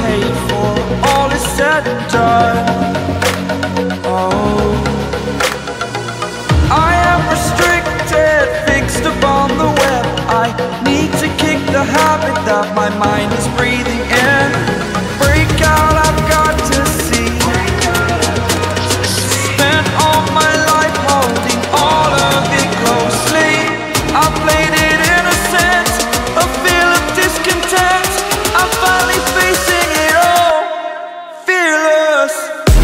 paid for all is said and done. Oh, I am restricted, fixed upon the web. I need to kick the habit that my mind is breathing in. Break out, I've got to see. Spent all my life holding all of it closely. I played it innocent, a feel of discontent. I'm finally facing it all, fearless.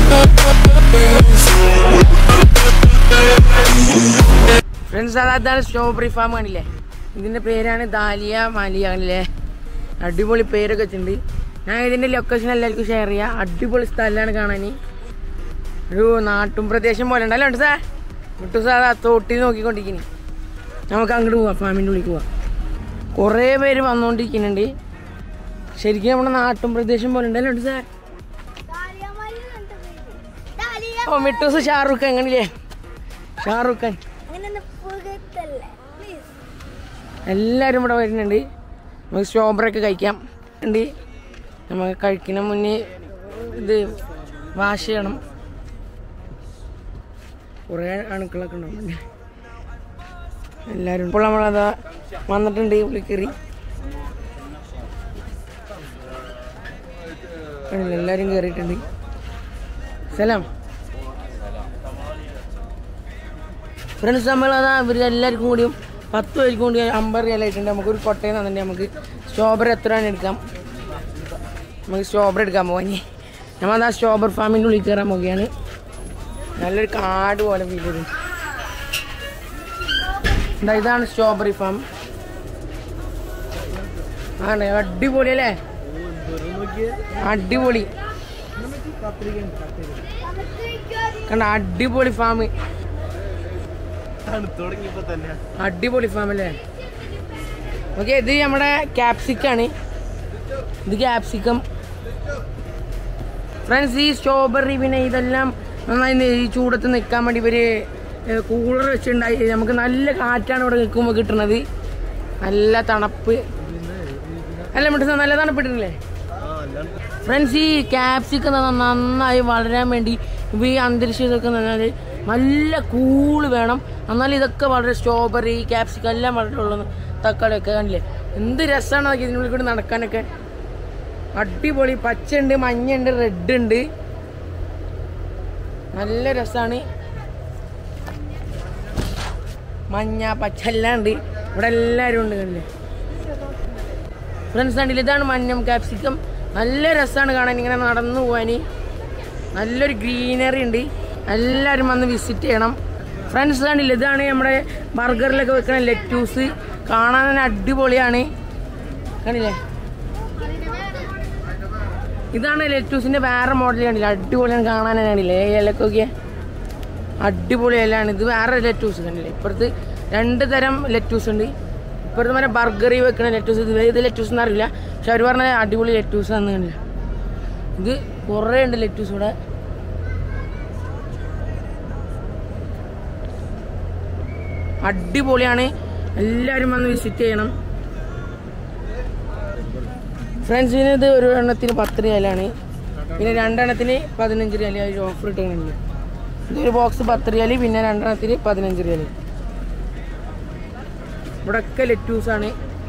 Friends അതാണ് strawberry farm കാണില്ലേ ഇതിൻ്റെ പേരാണ് Dahlia മാലിയ കാണില്ലേ അടിപൊളി പേരൊക്കെ വെച്ചിട്ടുണ്ട് ഞാൻ ഇതിൻ്റെ ലൊക്കേഷൻ എല്ലാവർക്കും ഷെയർ ചെയ്യാം അടിപൊളി സ്ഥലമാണ് കാണാൻ ഒരു നാട്ടും പ്രദേശം പോലെ ഉണ്ടല്ലോ ഉണ്ട് സാർ വിട്ടു സാർ ആ തോട്ടിൽ നോക്കിക്കൊണ്ടിരിക്കുന്നു നമുക്ക് അങ്ങോട്ട് പോവാം ഫാമിൻ്റെ ഉള്ളിൽ പോവാം കുറേ പേര് വന്നുകൊണ്ടിരിക്കുന്നുണ്ട് ശരിക്കും നമ്മുടെ നാട്ടും പ്രദേശം പോലെ ഉണ്ടല്ലോ ഉണ്ട് സാർ ഓ മിട്ടൂസ് ഷാറൂഖ് ഖാൻ എങ്ങനെയില്ലേ ഷാറൂഖ് ഖാൻ എല്ലാവരും ഇവിടെ വരുന്നുണ്ട് നമുക്ക് സ്ട്രോബെറി ഒക്കെ കഴിക്കാം ഉണ്ട് നമുക്ക് കഴിക്കുന്ന മുന്നേ ഇത് വാഷ് ചെയ്യണം കുറേ അണുക്കളൊക്കെ ഉണ്ടാവും എല്ലാവരും ഇപ്പോൾ നമ്മളതാ വന്നിട്ടുണ്ട് ഉള്ളിൽ കയറി കണ്ടില്ലേ, എല്ലാവരും കയറിയിട്ടുണ്ട് സലാം ഫ്രണ്ട്സ് നമ്മളതാ ഇവർ എല്ലാവർക്കും കൂടിയും പത്ത് പേർക്കും കൂടി അമ്പത് റിയലായിട്ടുണ്ട് നമുക്കൊരു കൊട്ടയിൽ നിന്നിട്ട് നമുക്ക് സ്ട്രോബെറി എത്ര വേണം എടുക്കാം നമുക്ക് സ്ട്രോബെറി എടുക്കാൻ പോകാം ഇനി നമ്മളതാ സ്ട്രോബെറി ഫാമിൻ്റെ ഉള്ളിൽ കയറാൻ പോവുകയാണ് നല്ലൊരു കാട് പോലെ ഫീൽ ചെയ്തു എന്താ ഇതാണ് സ്ട്രോബെറി ഫാം ആണ് അടിപൊളി അല്ലേ അടിപൊളി കണ്ട അടിപൊളി ഫാം തുടങ്ങിയപ്പോ തന്നെ അടിപൊളി ഫാം അല്ലേ ഓക്കെ ഇത് നമ്മുടെ ക്യാപ്സിക്കാണ് ഇത് ക്യാപ്സിക്കം ഫ്രണ്ട്സ് ഈ സ്ട്രോബെറി പിന്നെ ഇതെല്ലാം നന്നായി നി- ഈ ചൂടത്ത് നിൽക്കാൻ വേണ്ടി ഇവര് കൂളർ വെച്ചിട്ടുണ്ടായി നമുക്ക് നല്ല കാറ്റാണ് ഇവിടെ നിൽക്കുമ്പോൾ കിട്ടുന്നത് നല്ല തണുപ്പ് അല്ല മിട്ട നല്ല തണുപ്പിട്ടില്ലേ ഫ്രണ്ട്സ് ഈ ക്യാപ്സിക്കം നന്നായി വളരാൻ വേണ്ടി ഇപ്പൊ ഈ അന്തരീക്ഷം ഇതൊക്കെ നിന്നാൽ നല്ല കൂള് വേണം എന്നാൽ ഇതൊക്കെ വളരെ സ്ട്രോബെറി ക്യാപ്സിക്കം എല്ലാം വളരുള്ളൂ തക്കാളിയൊക്കെ കണ്ടില്ലേ എന്ത് രസമാണ് അതൊക്കെ ഇതിനുള്ളിൽ കൂടി നടക്കാനൊക്കെ അടിപൊളി പച്ച ഉണ്ട് മഞ്ഞ ഉണ്ട് റെഡ് ഉണ്ട് നല്ല രസമാണ് മഞ്ഞ പച്ച എല്ലാം ഉണ്ട് ഇവിടെ എല്ലാവരും ഉണ്ട് കണ്ടില്ലേ ഫ്രണ്ട്സ് കണ്ടില്ല ഇതാണ് മഞ്ഞം ക്യാപ്സിക്കം നല്ല രസമാണ് കാണാൻ ഇങ്ങനെ നടന്നു പോകാൻ നല്ലൊരു ഗ്രീനറി ഉണ്ട് എല്ലാവരും വന്ന് വിസിറ്റ് ചെയ്യണം ഫ്രണ്ട്സ് കണ്ടില്ല ഇതാണ് നമ്മുടെ ബർഗറിലൊക്കെ വെക്കുന്ന ലെറ്റൂസ് കാണാൻ തന്നെ അടിപൊളിയാണ് കണ്ടില്ലേ ഇതാണ് ലെറ്റൂസിന്റെ വേറെ മോഡൽ കണ്ടില്ല അടിപൊളിയാണ് കാണാൻ തന്നെ കണ്ടില്ലേ ഈ ഇലക്കൊക്കെ അടിപൊളി ഇലയാണ് ഇത് വേറെ ലെറ്റൂസ് കണ്ടില്ലേ ഇപ്പുറത്ത് രണ്ട് തരം ലെറ്റൂസ് ഉണ്ട് ഇപ്പുറത്ത് മറ്റേ ബർഗറി വെക്കുന്ന ലെറ്റൂസ് ഇത് ഏത് ലെറ്റൂസ് എന്ന് അറിയില്ല പക്ഷെ അവർ പറഞ്ഞ അടിപൊളി ലെറ്റൂസ് ആണെന്ന് കണ്ടില്ല ഇത് കുറേ ഉണ്ട് ലെറ്റൂസ് ഇവിടെ അടിപൊളിയാണ് എല്ലാവരും വന്ന് വിസിറ്റ് ചെയ്യണം ഫ്രണ്ട്സിന് ഇത് ഒരു എണ്ണത്തിന് പത്ത് റിയാലാണ് പിന്നെ രണ്ടെണ്ണത്തിന് പതിനഞ്ച് റിയാൽ ഒരു ഓഫർ ഇട്ടുന്നുണ്ട് ഇതൊരു ബോക്സ് പത്ത് റിയാൽ പിന്നെ രണ്ടെണ്ണത്തിന് പതിനഞ്ച് റിയാൽ ഇവിടെയൊക്കെ ലെറ്റൂസാണ്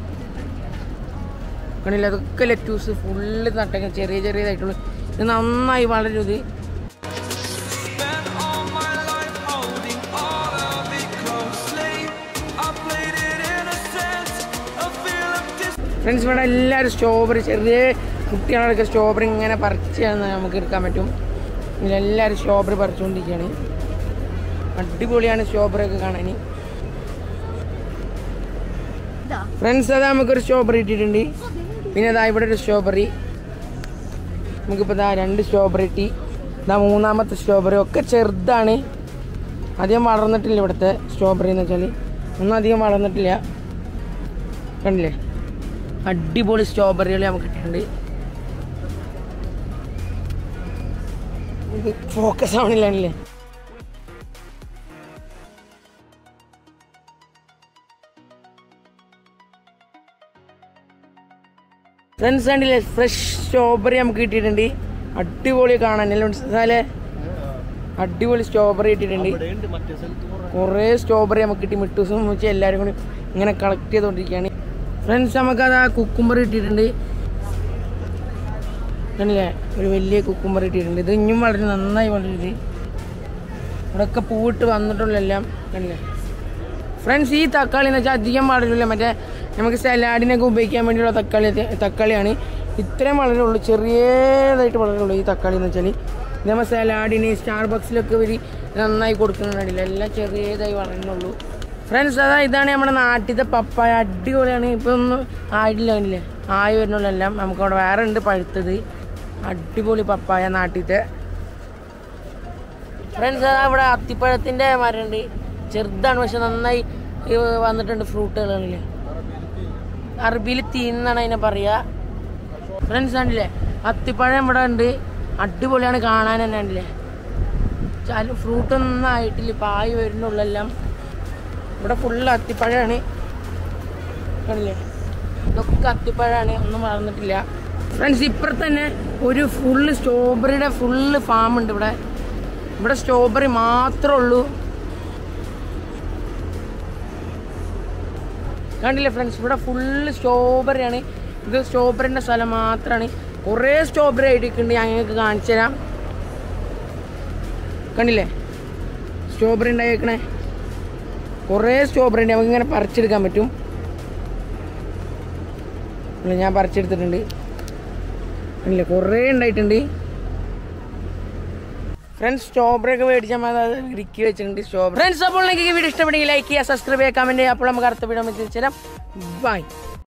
കണ്ടില്ല അതൊക്കെ ലെറ്റൂസ് ഫുള്ള് നട്ടങ്ങ ചെറിയ ചെറിയതായിട്ടുള്ളൂ ഇത് നന്നായി വളരും ഇത് Spent all my life holding all of it closely. I played it innocent, a feel of dis- friends ഇവിടെ എല്ലാവരും സ്ട്രോബെറി ചെറിയ കുട്ടികളൊക്കെ സ്ട്രോബെറി ഇങ്ങനെ പറിച്ച് നമുക്ക് എടുക്കാൻ പറ്റും ഇതിൽ എല്ലാവരും സ്ട്രോബെറി പറിച്ചുകൊണ്ടിരിക്കുകയാണ് അടിപൊളിയാണ് സ്ട്രോബെറി ഒക്കെ കാണാൻ ഫ്രണ്ട്സ് അതാ നമുക്കൊരു സ്ട്രോബെറി ഇട്ടിട്ടുണ്ട് പിന്നെ അതാ ഇവിടെ ഒരു സ്ട്രോബെറി നമുക്കിപ്പോൾ ഇതാ രണ്ട് സ്ട്രോബെറി ഇട്ടി ഇതാ മൂന്നാമത്തെ സ്ട്രോബെറി ഒക്കെ ചെറുതാണ് അധികം വളർന്നിട്ടില്ല ഇവിടുത്തെ സ്ട്രോബെറി എന്ന് വെച്ചാൽ ഒന്നും അധികം വളർന്നിട്ടില്ല കണ്ടില്ലേ അടിപൊളി സ്ട്രോബെറികൾ നമുക്ക് കിട്ടിയിട്ടുണ്ട് ഫോക്കസ് ആവണില്ലാണല്ലേ ഫ്രണ്ട്സ് കണ്ടില്ലേ ഫ്രഷ് സ്ട്രോബെറി നമുക്ക് കിട്ടിയിട്ടുണ്ട് അടിപൊളി കാണാനല്ലേ മനസ്സിലെ അടിപൊളി സ്ട്രോബെറി കിട്ടിയിട്ടുണ്ട് ഇവിടെയുണ്ട് മറ്റേ സ്ഥലത്ത് കുറേ കുറേ സ്ട്രോബെറി നമുക്ക് കിട്ടി മിട്ടൂസും വെച്ച് എല്ലാവരും കൂടി ഇങ്ങനെ കളക്ട് ചെയ്തുകൊണ്ടിരിക്കുകയാണ് ഫ്രണ്ട്സ് നമുക്കത് ആ കുക്കുംബർ കിട്ടിയിട്ടുണ്ട് കണ്ടില്ലേ ഒരു വലിയ കുക്കുംബർ കിട്ടിയിട്ടുണ്ട് ഇത് ഇനിയും വളരെ നന്നായി വളരുത് ഇവിടെയൊക്കെ പൂവിട്ട് വന്നിട്ടുള്ള എല്ലാം കണ്ടില്ലേ ഫ്രണ്ട്സ് ഈ തക്കാളി എന്ന് വെച്ചാൽ അധികം വളരില്ല മറ്റേ നമുക്ക് സലാഡിനൊക്കെ ഉപയോഗിക്കാൻ വേണ്ടിയുള്ള തക്കാളി തക്കാളിയാണ് ഇത്രയും വളരുള്ളൂ ചെറിയതായിട്ട് വളരുള്ളൂ ഈ തക്കാളി എന്ന് വെച്ചാൽ ഇത് നമ്മൾ സലാഡിന് സ്റ്റാർ ബക്സിലൊക്കെ ഇവർ നന്നായി കൊടുക്കുന്നുണ്ടില്ല എല്ലാം ചെറിയതായി വളരുന്നുള്ളൂ ഫ്രണ്ട്സ് അതാ ഇതാണ് നമ്മുടെ നാട്ടിലത്തെ പപ്പായ അടിപൊളിയാണ് ഇപ്പം ഒന്നും ആയിട്ടില്ല കണ്ടില്ലേ ആയി വരുന്നുള്ളെല്ലാം നമുക്ക് അവിടെ വേറെ ഉണ്ട് പഴുത്തത് അടിപൊളി പപ്പായ നാട്ടിലത്തെ ഫ്രണ്ട്സ് അതാ ഇവിടെ അത്തിപ്പഴത്തിന്റെ മരമുണ്ട് ചെറുതാണ് പക്ഷെ നന്നായി ഈ വന്നിട്ടുണ്ട് ഫ്രൂട്ടുകളില്ലേ അറബിയിൽ തീന്നാണ് അതിനെ പറയാ ഫ്രണ്ട്സ് കണ്ടില്ലേ അത്തിപ്പഴം ഇവിടെ ഉണ്ട് അടിപൊളിയാണ് കാണാൻ തന്നെ ഉണ്ടല്ലേ ചാലും ഫ്രൂട്ടൊന്നും ആയിട്ടില്ല പായി വരുന്നുള്ളെല്ലാം ഇവിടെ ഫുള്ള് അത്തിപ്പഴമാണ് കണ്ടില്ലേ ഇതൊക്കെ അത്തിപ്പഴമാണ് ഒന്നും വളർന്നിട്ടില്ല ഫ്രണ്ട്സ് ഇപ്പുറത്ത് തന്നെ ഒരു ഫുള്ള് സ്ട്രോബെറിയുടെ ഫുള്ള് ഫാം ഉണ്ട് ഇവിടെ ഇവിടെ സ്ട്രോബെറി മാത്രമേ ഉള്ളൂ കണ്ടില്ലേ ഫ്രണ്ട്സ് ഇവിടെ ഫുള്ള് സ്ട്രോബെറിയാണ് ഇത് സ്ട്രോബെറിൻ്റെ സ്ഥലം മാത്രമാണ് കുറേ സ്ട്രോബെറി ആയിട്ടുണ്ട് ഞാൻ ഞങ്ങൾക്ക് കാണിച്ചു തരാം കണ്ടില്ലേ സ്ട്രോബെറി ഉണ്ടായേക്കണേ കുറേ സ്ട്രോബെറി ഉണ്ട് നമുക്ക് ഇങ്ങനെ പറിച്ചെടുക്കാൻ പറ്റും ഇല്ല, ഞാൻ പറിച്ചെടുത്തിട്ടുണ്ട് കണ്ടില്ലേ കുറേ ഉണ്ടായിട്ടുണ്ട് ഫ്രണ്ട്സ് സ്ട്രോബെറി ഒക്കെ മേടിച്ചാൽ അത് ഇടുക്കി വെച്ചിട്ടുണ്ട് സ്ട്രോബെറി ഫ്രണ്ട്സ് അപ്പോൾ നിങ്ങൾക്ക് ഈ വീഡിയോ ഇഷ്ടപ്പെടുമെങ്കിൽ ലൈക്ക് ചെയ്യുക സബ്സ്ക്രൈബ് ചെയ്യുക കമൻറ്റ് ചെയ്യുക അപ്പോൾ നമുക്ക് അടുത്ത വീഡിയോ വെച്ച് തരാം ബൈ